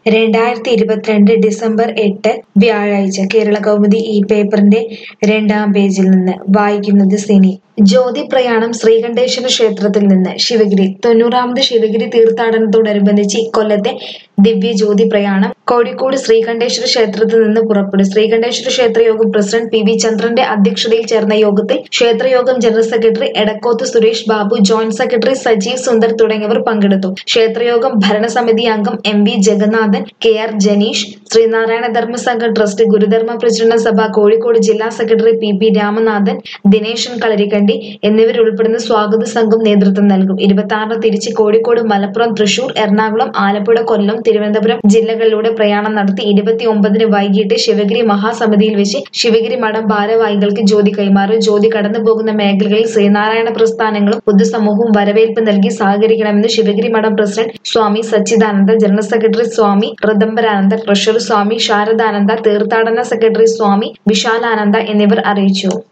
രണ്ടായിരത്തി ഇരുപത്തിരണ്ട് ഡിസംബർ എട്ട് വ്യാഴാഴ്ച കേരള കൗമുദി ഈ പേപ്പറിന്റെ രണ്ടാം പേജിൽ നിന്ന് വായിക്കുന്നത് സിനി ജ്യോതി പ്രയാണം ശ്രീകണ്ഠേശ്വര ക്ഷേത്രത്തിൽ നിന്ന് ശിവഗിരി തൊണ്ണൂറാമത് ശിവഗിരി തീർത്ഥാടനത്തോടനുബന്ധിച്ച് ഇക്കൊല്ലത്തെ ദിവ്യ ജ്യോതി പ്രയാണം കോഴിക്കോട് ശ്രീകണ്ഠേശ്വര ക്ഷേത്രത്തിൽ നിന്ന് പുറപ്പെടും ശ്രീകണ്ഠേശ്വര ക്ഷേത്രയോഗം പ്രസിഡന്റ് പി വി ചന്ദ്രന്റെ അധ്യക്ഷതയിൽ ചേർന്ന യോഗത്തിൽ ക്ഷേത്രയോഗം general secretary Edakkoth Suresh Babu joint secretary Sajeev Sundar തുടങ്ങിയവർ പങ്കെടുത്തു ക്ഷേത്രയോഗം ഭരണസമിതി അംഗം M V Jagannathan K R Janeesh Sreenarayana Dharmasangham trust Gurudharma Pracharana Sabha Kozhikode ജില്ലാ secretary P P Ramanathan Dineshan Kalarikandi എന്നിവരുൾപ്പെടുന്ന സ്വാഗത സംഘം നേതൃത്വം നൽകും ഇരുപത്തി ആറിന് തിരിച്ച് കോഴിക്കോട് മലപ്പുറം തൃശൂർ എറണാകുളം ആലപ്പുഴ കൊല്ലം തിരുവനന്തപുരം ജില്ലകളിലൂടെ പ്രയാണം നടത്തി ഇരുപത്തി ഒമ്പതിന് വൈകിട്ട് ശിവഗിരി മഹാസമിതിയിൽ വെച്ച് ശിവഗിരി മഠം ഭാരവാഹികൾക്ക് ജ്യോതി കൈമാറും ജ്യോതി കടന്നു പോകുന്ന മേഖലകളിൽ ശ്രീനാരായണ പ്രസ്ഥാനങ്ങളും പൊതുസമൂഹവും വരവേൽപ്പ് നൽകി സഹകരിക്കണമെന്ന് Sivagiri Mutt president Swami Sachidananda general secretary Swami Rithambharananda treasurer Swami Sharadananda തീർത്ഥാടന സെക്രട്ടറി സ്വാമി വിശാലാനന്ദ എന്നിവർ അറിയിച്ചു